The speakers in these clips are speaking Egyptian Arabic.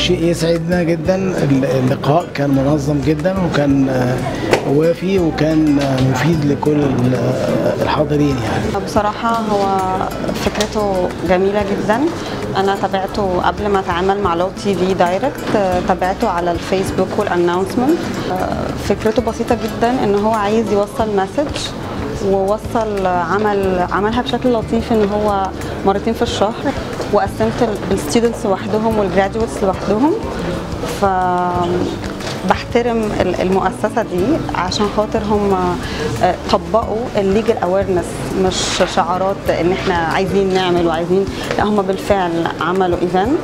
شيء يسعدنا جدا اللقاء كان منظم جدا وكان وافي وكان مفيد لكل الحاضرين يعني بصراحة هو فكرته جميلة جدا أنا تابعته قبل ما أتعامل مع لو تي في دايركت تابعته على الفيسبوك والأناونسمنت فكرته بسيطة جدا إن هو عايز يوصل مسج ووصل عمل عملها بشكل لطيف ان هو مرتين في الشهر وقسمت الستودنتس لوحدهم والجراديويتس لوحدهم ف بحترم المؤسسه دي عشان خاطر هم طبقوا الليجل اويرنس مش شعارات ان احنا عايزين نعمل وعايزين لا هم بالفعل عملوا ايفنت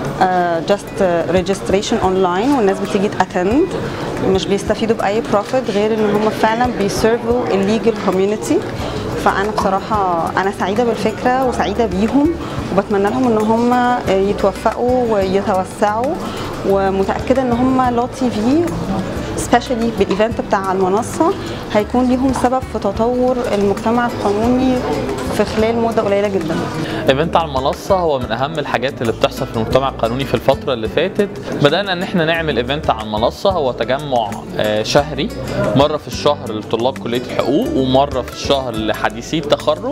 جاست ريجستريشن اونلاين والناس بتيجي تاتند مش بيستفيدوا باي بروفيت غير ان هم فعلا بيسيرفوا الليجل كوميونتي فانا بصراحه انا سعيده بالفكره وسعيده بيهم وبتمنى لهم ان هم يتوفقوا ويتوسعوا ومتاكده ان هم لو تي في سبيشالي بالايفنت بتاع المنصه هيكون ليهم سبب في تطور المجتمع القانوني في خلال مده قليله جدا. ايفنت على المنصه هو من اهم الحاجات اللي بتحصل في المجتمع القانوني في الفتره اللي فاتت بدانا ان احنا نعمل ايفنت على المنصه هو تجمع شهري مره في الشهر لطلاب كليه الحقوق ومره في الشهر لحديثي التخرج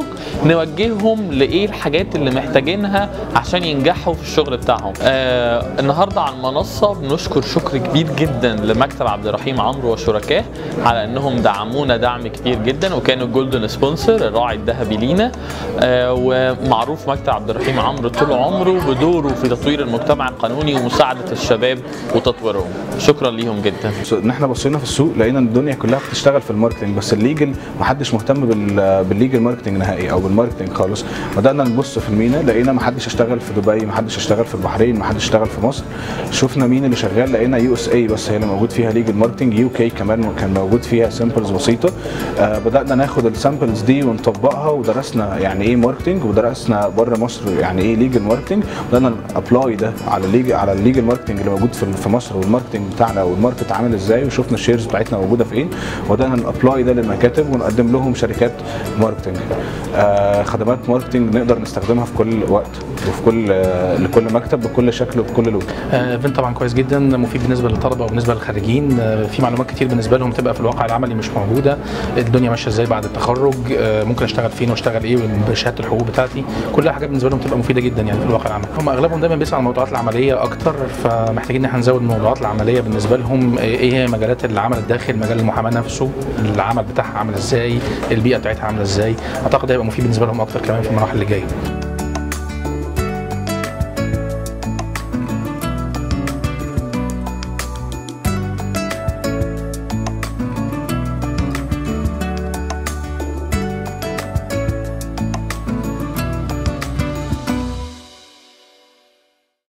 نوجههم لايه الحاجات اللي محتاجينها عشان ينجحوا في الشغل بتاعهم آه النهارده على المنصه بنشكر شكر كبير جدا لمكتب عبد الرحيم عمرو وشركاه على انهم دعمونا دعم كتير جدا وكانوا الجولدن سبونسر الراعي الذهبي لينا آه ومعروف مكتب عبد الرحيم عمرو طول عمره بدوره في تطوير المجتمع القانوني ومساعده الشباب وتطويرهم شكرا ليهم جدا ان احنا بصينا في السوق لقينا ان الدنيا كلها بتشتغل في الماركتنج بس الليجل ما حدش مهتم بالليجل ماركتنج نهائي او بالماركتنج خالص بدانا نبص في المينا لقينا ما حدش اشتغل في دبي ما حدش اشتغل في البحرين ما حدش اشتغل في مصر شفنا مين اللي شغال لقينا يو اس اي بس هي اللي موجود فيها ليجل ماركتنج يو كي كمان كان موجود فيها سامبلز بسيطه آه بدانا ناخد السامبلز دي ونطبقها ودرسنا يعني ايه ماركتنج ودرسنا بره مصر يعني ايه ليجل ماركتنج بدانا ابلاي ده على الليجل على الليجل ماركتنج اللي موجود في في مصر والماركتنج بتاعنا والماركت عامل ازاي وشفنا الشيرز بتاعتنا موجوده فين وبدانا نابلاي ده للمكاتب ونقدم لهم شركات ماركتنج آه خدمات ماركتنج نقدر نستخدمها في كل وقت وفي كل آه لكل مكتب بكل شكل وبكل لون ايفنت طبعا كويس جدا مفيد بالنسبه للطلبه وبالنسبه للخريجين آه في معلومات كتير بالنسبه لهم تبقى في الواقع العملي مش موجوده الدنيا ماشيه ازاي بعد التخرج آه ممكن اشتغل فين واشتغل ايه بشهاده الحقوق بتاعتي كل حاجات بالنسبه لهم تبقى مفيده جدا يعني في الواقع العملي هم اغلبهم دايما بيسعوا على الموضوعات العمليه اكتر فمحتاجين ان احنا نزود الموضوعات العمليه بالنسبه لهم ايه هي مجالات العمل الداخل مجال المحاماه نفسه العمل بتاعها عامل ازاي البيئه بتاعتها عامله ازاي اعتقد هيبقى مفيد بالنسبه لهم اكتر كمان في المراحل اللي جايه